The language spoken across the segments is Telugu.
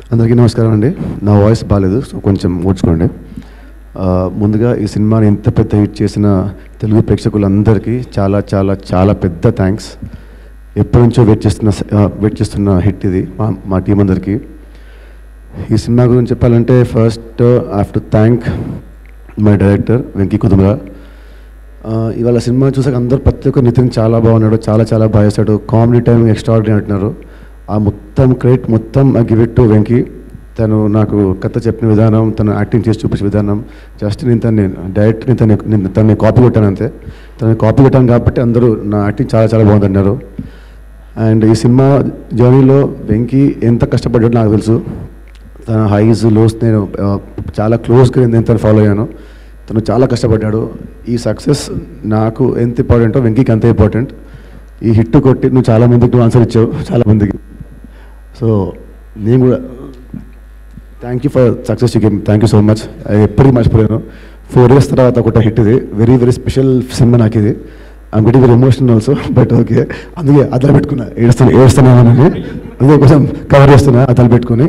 అందరికీ నమస్కారం అండి నా వాయిస్ బాగాలేదు సో కొంచెం ఓడ్చుకోండి ఆ, ముందుగా ఈ సినిమాని ఎంత పెద్ద హిట్ చేసిన తెలుగు ప్రేక్షకులందరికీ చాలా చాలా చాలా పెద్ద థ్యాంక్స్ ఎప్పటి నుంచో వెయిట్ చేస్తున్న వెయిట్ చేస్తున్న హిట్ ఇది మా మా టీం అందరికీ ఈ సినిమా గురించి చెప్పాలంటే first I have to thank my director Venky Kudumula ఆ, ఇవాళ సినిమా చూసాక అందరూ ప్రతి ఒక్క నితిన్ చాలా బాగున్నాడు చాలా చాలా బాగా చేశాడు కామెడీ టైం ఎక్స్ట్రాడినరీ అంటున్నారు ఆ మొత్తం క్రెడిట్ మొత్తం I give it to Venky తను నాకు కథ చెప్పిన విధానం తను యాక్టింగ్ చేసి చూపించే విధానం జస్ట్ నేను తను డైరెక్ట్ నేను తను నేను తనని కాపీ కొట్టాను అంతే తనని కాపీ కొట్టాను కాబట్టి అందరూ నా యాక్టింగ్ చాలా చాలా బాగుంది అన్నారు అండ్ ఈ సినిమా జర్నీలో వెంకీ ఎంత కష్టపడ్డాడో నాకు తెలుసు తన హైస్ లోస్ నేను ఆ, చాలా క్లోజ్గా నేను తను ఫాలో అయ్యాను తను చాలా కష్టపడ్డాడు ఈ సక్సెస్ నాకు ఎంత ఇంపార్టెంటో వెంకీకి అంత ఇంపార్టెంట్ ఈ హిట్ కొట్టి నువ్వు చాలా మందికి నువ్వు ఆన్సర్ ఇచ్చావు చాలా మందికి సో నేను కూడా thank you for success you game thank you so much అది ఎప్పటికీ మర్చిపోయాను ఫోర్ ఇయర్స్ తర్వాత ఒకటి హిట్ ఇది వెరీ వెరీ స్పెషల్ సినిమా నాకు ఇది I'm very very emotional also but okay అందుకే అదలు పెట్టుకున్నా ఏడుస్తాను ఏడుస్తున్నానని అందుకే కొంచెం కవర్ చేస్తున్నా అదలు పెట్టుకుని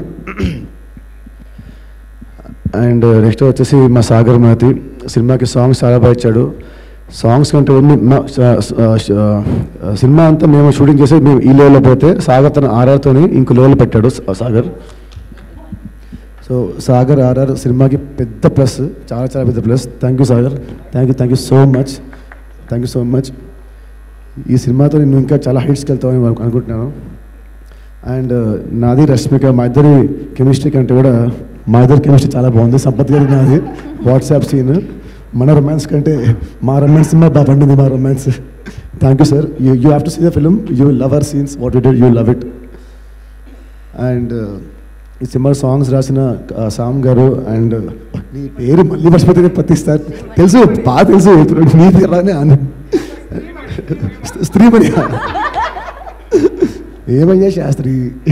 అండ్ నెక్స్ట్ వచ్చేసి మా సాగర్ మహతి సినిమాకి సాంగ్స్ చాలా బాగా ఇచ్చాడు సాంగ్స్ కంటే ఓన్లీ మా- స- స- స- సినిమా అంతా మేము షూటింగ్ చేసి మేము ఈ లెవెల్లో పోతే సాగర్ తన ఆర్ఆర్తోని ఇంకో లెవెల్లో పెట్టాడు స- సాగర్ సో సాగర్ ఆర్ఆర్ సినిమాకి పెద్ద ప్లస్ చాలా చాలా పెద్ద plus thank you Sagar thank you thank you so much thank you so much ఈ సినిమాతో నేను ఇంకా చాలా హైట్స్కి వెళ్తామని అను- అనుకుంటున్నాను అండ్ నాది రష్మిక మా ఇద్దరి కెమిస్ట్రీ కంటే కూడా మా ఇద్దరి కెమిస్ట్రీ చాలా బాగుంది సంపత్ గారి నాది వాట్సాప్ సీన్ మన రొమాన్స్ కంటే మా రొమాన్స్ సినిమా బాగా పండింది మా romance thank you sir you you have to see the film you love our scenes what you dead you love it and ఈ సినిమా సాంగ్స్ రాసిన ఆ, సామ్ గారు అండ్ నీ పేరు మళ్ళీ మర్చిపోతే పత్తిస్తారు తెలుసు బాగా తెలుసు ఇప్పుడు నీ పేరు రానే అన్న స్త్రీమణి ఏమయ్యా శాస్త్రి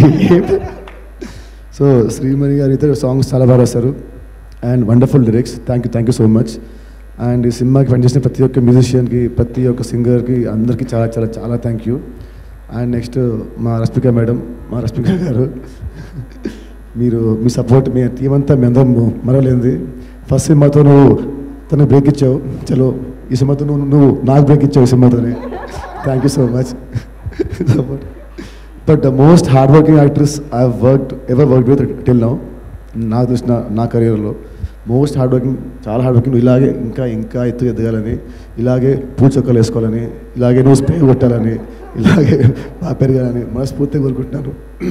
సో శ్రీమణి గారు ఇతర సాంగ్స్ చాలా బాగా రాస్తారు and wonderful lyrics thank you thank you so much and ఈ సినిమాకి పనిచేసిన ప్రతి ఒక్క మ్యూజిషియన్కి ప్రతి ఒక్క సింగర్కి అందరికీ చాలా చాలా చాలా థ్యాంక్ యూ అండ్ నెక్స్ట్ మా రష్మిక మేడం మా రష్మిక గారు మీరు మీ సపోర్ట్ మీ టీం అంతా మీ అందరం మరవలేంది ఫస్ట్ సినిమాతో నువ్వు తనకు బ్రేక్ ఇచ్చావు చలో ఈ సినిమాతో నువ్వు నువ్వు నాకు బ్రేక్ ఇచ్చావు ఈ cinema thank you so much support but the most hard working actress I worked ever work with till now నాకు తెలిసిన నా కెరియర్లో మోస్ట్ హార్డ్ వర్కింగ్ చాలా హార్డ్ వర్కింగ్ ఇలాగే ఇంకా ఇంకా ఎత్తు ఎదగాలని ఇలాగే పూల చొక్కలు వేసుకోవాలని ఇలాగే నువ్వు స్ప్రే కొట్టాలని ఇలాగే బాగా పెరగాలని మనస్ఫూర్తిగా కోరుకుంటున్నాను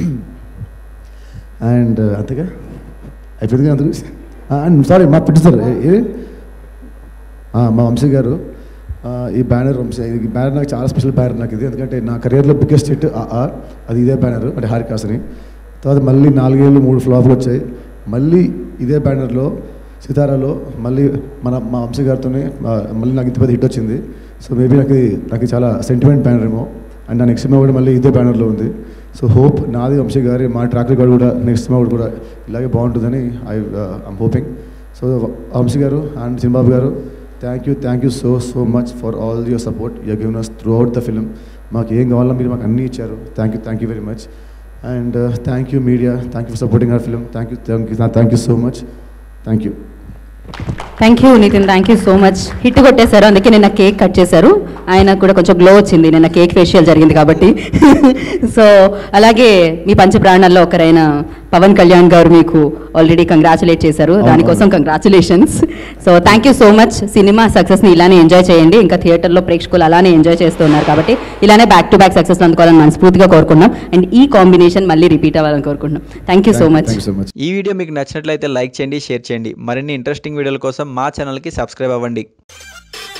అండ్ అంతేగా అయిపోయింది అంత అండ్ సారీ మా ప్రొడ్యూసర్ ఏ ఆ, మా వంశీ గారు ఆ, ఈ బ్యానర్ వంశీ ఈ బ్యానర్ నాకు చాలా స్పెషల్ బ్యానర్ నాకు ఇది ఎందుకంటే నా కెరియర్లో బిగ్గెస్ట్ హిట్ అది ఇదే బ్యానర్ అంటే హారికాసని తర్వాత మళ్ళీ నాలుగేళ్ళు మూడు ఫ్లాప్లు వచ్చాయి మళ్ళీ ఇదే బ్యానర్లో సితారాలో మళ్ళీ మన మా వంశీ గారితోనే ఆ, మళ్ళీ నాకు ఇంత పెద్ద హిట్ వచ్చింది సో మేబీ నాకు ఇది నాకు ఇది చాలా సెంటిమెంట్ బ్యానర్ ఏమో అండ్ నా నెక్స్ట్ సినిమా కూడా మళ్ళీ ఇదే బ్యానర్లో ఉంది సో హోప్ నాది వంశీ గారి మా ట్రాక్ రికార్డ్ కూడా నెక్స్ట్ సినిమా కూడా ఇలాగే బాగుంటుందని I I'm hoping so Vamshi గారు అండ్ చిన్నబాబు గారు thank you thank you so so much for all your support your given us throughout the film మాకు ఏం కావాలో మీరు మాకు అన్నీ ఇచ్చారు thank you thank you very much and thank you media thank you for supporting our film thank you thank you thank you so much thank you thank you Nithin thank you so much hit కొట్టేశారు అందుకే నిన్న కేక్ కట్ చేశారు ఆయన కూడా కొంచెం గ్లో వచ్చింది నిన్న కేక్ ఫేషియల్ జరిగింది కాబట్టి సో అలాగే మీ పంచ ప్రాణాల్లో ఒకరైన పవన్ కళ్యాణ్ గారు మీకు ఆల్రెడీ కంగ్రాచులేట్ చేశారు అవును, దానికోసం అవును. Congratulations so thank you so much cinema సక్సెస్ని ఇలానే ఎంజాయ్ చేయండి ఇంకా థియేటర్లో ప్రేక్షకులు అలానే ఎంజాయ్ చేస్తున్నారు కాబట్టి ఇలానే బ్యాక్ టు బ్యాక్ సక్సెస్ అందుకోవాలని మనస్ఫూర్తిగా కోరుకున్నాం అండ్ ఈ కాంబినేషన్ మళ్ళీ రిపీట్ అవ్వాలని కోరుకుంటున్నాం thank you so much thank you so much ఈ వీడియో మీకు నచ్చినట్లయితే లైక్ చేయండి షేర్ చేయండి మరిన్ని ఇంట్రెస్టింగ్ వీడియోల కోసం మా ఛానల్కి సబ్స్క్రైబ్ అవ్వండి